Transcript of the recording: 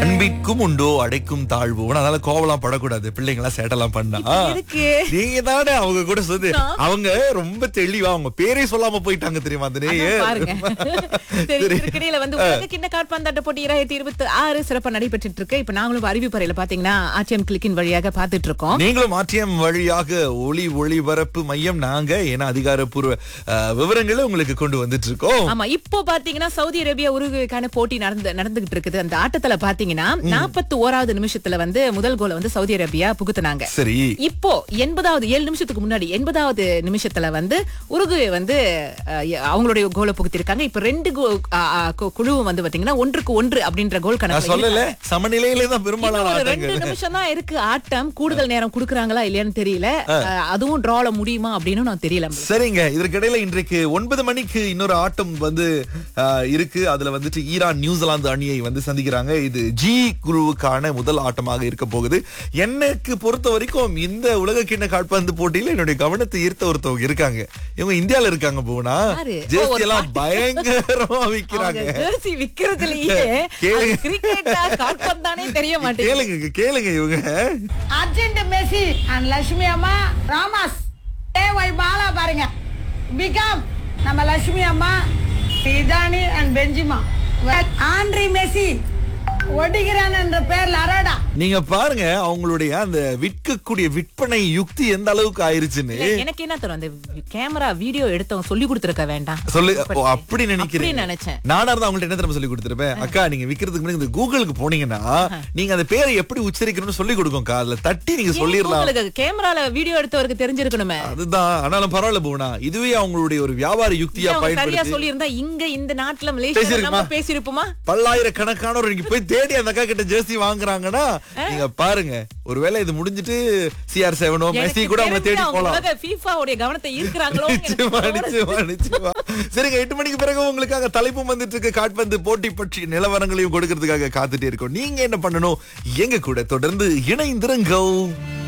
அன்பிற்கும் உண்டோ அடைக்கும் தாழ்வு அதனால கோவலாம் படக்கூடாது பிள்ளைங்க எல்லாம் சேட்டெல்லாம் பண்ணா எதுக்கு? நீங்க தானே அவங்க கூட சொல்லு அவங்க ரொம்ப தெளிவா அவங்க பேரே சொல்லாம போயிட்டாங்க தெரியுமா அந்த அதான் நேயர் பாருங்க சரி சரி. இதற்கிடையில வந்து உலக கிண்ண காற்பந்தாட்ட போட்டி இரண்டாயிரத்தி இருபத்தி ஆறு சிறப்பா நடைபெற்றுட்டு இருக்கு இப்ப நாங்களும் அறிவிப்பறையில பாத்தீங்கன்னா ஆர்டிஎம் கிளிக்கின் வழியாக பாத்துட்டு இருக்கோம் நீங்களும் ஆர்டிஎம் வழியாக ஒளி ஒளிபரப்பு மையம் நாங்க ஏன்னா அதிகாரப்பூர்வ அஹ், விவரங்களை உங்களுக்கு கொண்டு வந்துட்டு இருக்கோம் ஆமா இப்போ பாத்தீங்கன்னா சவுதி அரேபியா உருகுக்கான போட்டி நடந்து நடந்துகிட்டு இருக்குது அந்த ஆட்டத்துல பாத்தீங்கன்னா நாற்பத்தி ஓராவது நிமிஷத்துல வந்து முதல் கோலை வந்து சவுதி அரேபியா புகுத்துனாங்க சரி இப்போ எண்பதாவது ஏழு நிமிஷத்துக்கு முன்னாடி எண்பதாவது நிமிஷத்துல வந்து உருகுவே வந்து அஹ், அவங்களுடைய கோலை புகுத்திருக்காங்க இப்ப ரெண்டு கோ- அ, அ, கு- குழுவும் வந்து பாத்தீங்கன்னா ஒன்றுக்கு ஒன்று அப்படின்ற கோல் நான் கணக்கு சொல்லல சமநிலையில தான் பெரும்பாலான இன்னும் ஒரு ரெண்டு ஆட்டங்கள் நிமிஷம் தான் இருக்கு ஆட்டம் கூடுதல் நேரம் குடுக்குறாங்களா இல்லையான்னு தெரியல அஹ், அதுவும் டிரால முடியுமா அப்படின்னு நான் தெரியல சரிங்க இதற்கிடையில இன்றைக்கு ஒன்பது மணிக்கு இன்னொரு ஆட்டம் வந்து ஆஹ், இருக்கு அதுல வந்துட்டு ஈரான் நியூசிலாந்து அணியை வந்து சந்திக்கிறாங்க இது ஜி குழுவுக்கான முதல் ஆட்டமாக இருக்க போகுது எனக்கு பொறுத்த வரைக்கும் இந்த உலக கிண்ண கால்பந்து போட்டியில என்னுடைய கவனத்தை ஈர்த்த ஒருத்தவங்க இருக்காங்க இவங்க இந்தியால இருக்காங்க போனா யாரு? ஓ, ஜெர்சி ஒரு எல்லாம் பயங்கரமா விக்கிறாங்க ஜெர்சி விக்கிறதுலயே கேளுங்க. கிரிக்கெட்டா கால்பந்தானே தெரிய மாட்டேங்குது கேளுங்க கேளுங்க இவங்க அர்ஜென்ட் மெஸ்ஸி அண்ட் லட்சுமி அம்மா ராமஸ் ஏ ஒய் பாலா பாருங்க பிகாம் நம்ம லட்சுமி அம்மா இதானி அண்ட் பெஞ்சிமா ஆண்ட்ரி மெஸ்ஸி ஒடிகிறான் என்ற பேர்ல அரடா நீங்க பாருங்க அவங்களுடைய அந்த விற்கக்கூடிய விற்பனை யுக்தி எந்த அளவுக்கு ஆயிருச்சுன்னு இல்ல, எனக்கு என்ன தரும் அந்த கேமரா வீடியோ எடுத்தவங்க சொல்லி கொடுத்துருக்க வேண்டாம் சொல்லு ஓ, அப்படி நினைக்கிறேன் அப்படி நினைச்சேன். நானா இருந்தா அவங்கள்ட்ட என்ன தெரியுமா சொல்லி கொடுத்துருப்பேன் அக்கா நீங்க விக்கிறதுக்கு முன்னாடி இந்த கூகுளுக்கு போனீங்கன்னா நீங்க அந்த பேரை எப்படி உச்சரிக்கணும்னு சொல்லி கொடுக்கும் அதுல தட்டி நீங்க சொல்லிடலாம் உங்களுக்கு கேமரால வீடியோ எடுத்தவருக்கு தெரிஞ்சிருக்கணுமே அதுதான் ஆனாலும் பரவாயில்ல போனா இதுவே அவங்களுடைய ஒரு வியாபார யுக்தியா அவங்க சரியா பயன்படுத்தி சொல்லியிருந்தா இங்க இந்த நாட்டுல மலேசியா பேசியிருக்குமா? நம்ம பேசியிருப்போமா பல்லாயிரக்கணக்கானோர் இங்க போய் தேடி அந்த அக்கா கிட்ட ஜெர்சி வாங்குறாங்கன்னா நீங்க பாருங்க ஒருவேளை இது முடிஞ்சிட்டு சிஆர் செவனோ மெஸ்ஸி எனக்கு கூட அவங்க தெரிஞ்சு தேடி அவங்க போலாம் உலக FIFA உடைய கவனத்தை ஈர்க்கிறாங்களோ நிச்சயமா நிச்சயமா நிச்சயமா சரிங்க எட்டு மணிக்கு பிறகு உங்களுக்காக தலைப்பும் வந்துட்டு இருக்கு காட்பந்து போட்டி பற்றி நிலவரங்களையும் கொடுக்கறதுக்காக காத்துட்டே இருக்கோம் நீங்க என்ன பண்ணணும் எங்க கூட தொடர்ந்து இணைந்திருங்கள்